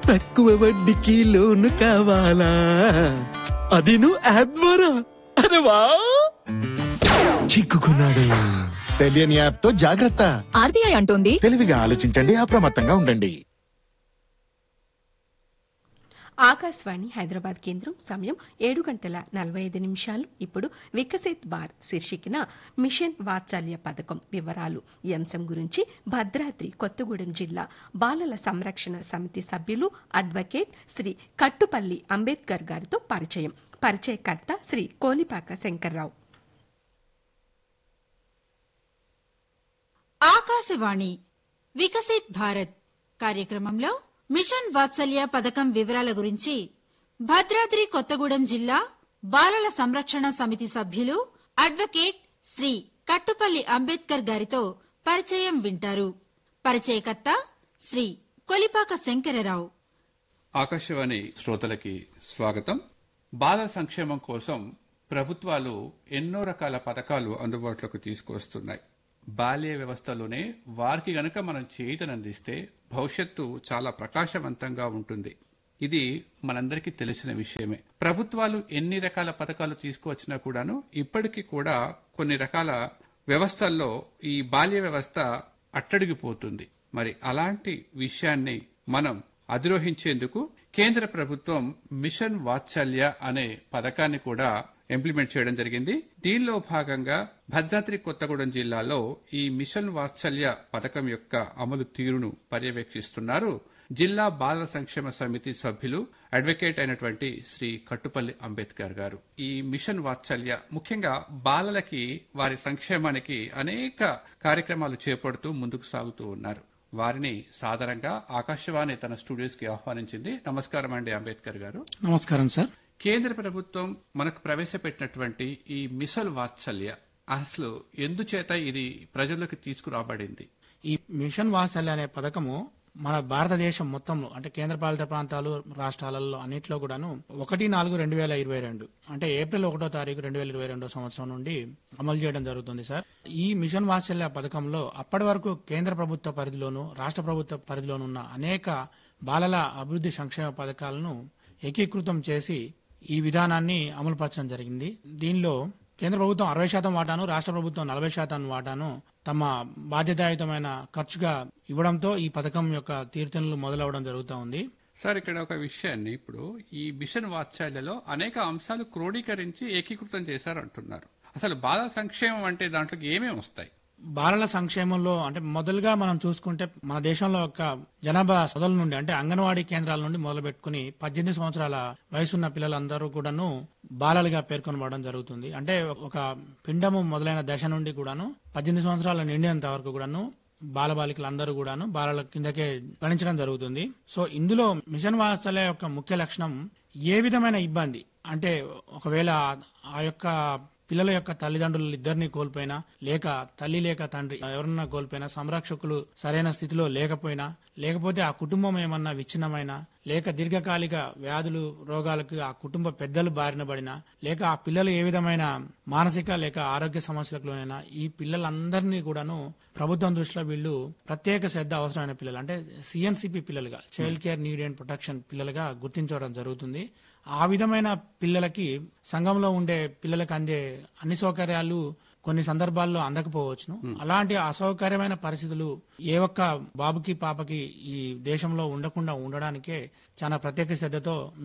తక్కువ వడ్డీకి లోను కావాలా అది నువ్వు యాప్ ద్వారా అరే వా చిక్కుకున్నాడు తెలియని యాప్ తో జాగ్రత్త ఆర్బీఐ అంటోంది తెలివిగా ఆలోచించండి అప్రమత్తంగా ఉండండి ఆకాశవాణి హైదరాబాద్ కేంద్రం సమయం ఏడు గంటల నలభై ఐదు నిమిషాలు ఇప్పుడు వికసిత్ భారత్ శీర్షికన మిషన్ వాత్సల్య పథకం వివరాలు ఈ అంశం గురించి భద్రాద్రి కొత్తగూడెం జిల్లా బాలల సంరక్షణ సమితి సభ్యులు అడ్వకేట్ శ్రీ కట్టుపల్లి అంబేద్కర్ గారితో పరిచయం పరిచయకర్త శ్రీ కోలిపాక శంకర్రావు ఆకాశవాణి వికసిత్ భారత్ కార్యక్రమంలో మిషన్ వాత్సల్య పథకం వివరాల గురించి భద్రాద్రి కొత్తగూడెం జిల్లా బాలల సంరక్షణ సమితి సభ్యులు అడ్వకేట్ శ్రీ కట్టుపల్లి అంబేద్కర్ గారితో పరిచయం వింటారు పరిచయకర్త శ్రీ కొలిపాక శంకరరావు ఆకాశవాణి శ్రోతలకి స్వాగతం బాలల సంక్షేమం కోసం ప్రభుత్వాలు ఎన్నో రకాల పథకాలు అందుబాటులోకి తీసుకొస్తున్నాయి బాల్య వ్యవస్థలోనే వారికి గనక మనం చేయుతనందిస్తే భవిష్యత్తు చాలా ప్రకాశవంతంగా ఉంటుంది ఇది మనందరికీ తెలిసిన విషయమే ప్రభుత్వాలు ఎన్ని రకాల పథకాలు తీసుకువచ్చినా కూడాను ఇప్పటికీ కూడా కొన్ని రకాల వ్యవస్థల్లో ఈ బాల్య వ్యవస్థ అట్టడిగిపోతుంది మరి అలాంటి విషయాన్ని మనం అధిరోహించేందుకు కేంద్ర ప్రభుత్వం మిషన్ వాత్సల్య అనే పథకాన్ని కూడా ఇంప్లిమెంట్ చేయడం జరిగింది దీనిలో భాగంగా భద్రాద్రి కొత్తగూడెం జిల్లాలో ఈ మిషన్ వాత్సల్య పథకం యొక్క అమలు తీరును పర్యవేక్షిస్తున్నారు జిల్లా బాలల సంక్షేమ సమితి సభ్యులు అడ్వకేట్ అయినటువంటి శ్రీ కట్టుపల్లి అంబేద్కర్ గారు ఈ మిషన్ వాత్సల్య ముఖ్యంగా బాలలకి వారి సంక్షేమానికి అనేక కార్యక్రమాలు చేపడుతూ ముందుకు సాగుతూ ఉన్నారు వారిని సాదరంగా ఆకాశవాణి తన స్టూడియోస్ కి ఆహ్వానించింది నమస్కారం అండి అంబేద్కర్ గారు నమస్కారం సార్ కేంద్ర ప్రభుత్వం మనకు ప్రవేశపెట్టినటువంటి ఈ మిసల్ వాత్సల్య అసలు ఎందుచేత ఇది ప్రజల్లోకి తీసుకురాబడింది ఈ మిషన్ వాత్సల్య అనే పథకము మన భారతదేశం మొత్తంలో అంటే కేంద్రపాలిత ప్రాంతాలు రాష్ట్రాలలో అన్నింటిలో కూడాను ఒకటి నాలుగు రెండు వేల ఇరవై రెండు అంటే ఏప్రిల్ ఒకటో తారీఖు రెండు వేల ఇరవై రెండో సంవత్సరం నుండి అమలు చేయడం జరుగుతుంది సార్ ఈ మిషన్ వాత్సల్య పథకంలో అప్పటి వరకు కేంద్ర ప్రభుత్వ పరిధిలోను రాష్ట్ర ప్రభుత్వ పరిధిలోను ఉన్న అనేక బాలల అభివృద్ధి సంక్షేమ పథకాలను ఏకీకృతం చేసి ఈ విధానాన్ని అమలుపరచడం జరిగింది దీనిలో కేంద్ర ప్రభుత్వం అరవై శాతం వాటాను రాష్ట్ర ప్రభుత్వం నలభై శాతం వాటాను తమ బాధ్యతాయుతమైన ఖర్చుగా ఇవ్వడంతో ఈ పథకం యొక్క తీర్థనులు మొదలవడం జరుగుతూ ఉంది సార్ ఇక్కడ ఒక విషయాన్ని ఇప్పుడు ఈ మిషన్ వాత్సల్యలో అనేక అంశాలు క్రోడీకరించి ఏకీకృతం చేశారంటున్నారు అసలు బాల సంక్షేమం అంటే దాంట్లోకి ఏమేమి వస్తాయి బాలల సంక్షేమంలో అంటే మొదలుగా మనం చూసుకుంటే మన దేశంలో యొక్క జనాభా సదల నుండి అంటే అంగన్వాడీ కేంద్రాల నుండి మొదలు పెట్టుకుని పద్దెనిమిది సంవత్సరాల వయసున్న పిల్లలందరూ కూడాను బాలలుగా పేర్కొనబడడం జరుగుతుంది అంటే ఒక పిండము మొదలైన దశ నుండి కూడాను పద్దెనిమిది సంవత్సరాల నిండినంత వరకు కూడాను బాలబాలికలందరూ కూడాను బాలల కిందకే గణించడం జరుగుతుంది సో ఇందులో మిషన్ వాత్సల్య యొక్క ముఖ్య లక్షణం ఏ విధమైన ఇబ్బంది అంటే ఒకవేళ ఆ యొక్క పిల్లల యొక్క తల్లిదండ్రులు ఇద్దరిని కోల్పోయినా లేక తల్లి లేక తండ్రి ఎవరన్నా కోల్పోయినా సంరక్షకులు సరైన స్థితిలో లేకపోయినా లేకపోతే ఆ కుటుంబం ఏమన్నా విచ్ఛిన్నమైనా లేక దీర్ఘకాలిక వ్యాధులు రోగాలకు ఆ కుటుంబ పెద్దలు బారిన పడినా లేక ఆ పిల్లలు ఏ విధమైన మానసిక లేక ఆరోగ్య సమస్యలకు లోనైనా ఈ పిల్లలందరినీ కూడాను ప్రభుత్వం దృష్టిలో వీళ్ళు ప్రత్యేక శ్రద్ధ అవసరమైన పిల్లలు అంటే సిఎన్సిపి పిల్లలుగా child care need and protection పిల్లలుగా గుర్తించడం జరుగుతుంది ఆ విధమైన పిల్లలకి సంఘంలో ఉండే పిల్లలకు అందే అన్ని సౌకర్యాలు కొన్ని సందర్భాల్లో అందకపోవచ్చును అలాంటి అసౌకర్యమైన పరిస్థితులు ఏ ఒక్క బాబుకి పాపకి ఈ దేశంలో ఉండకుండా ఉండడానికే చాలా ప్రత్యేక శ్రద్ధతో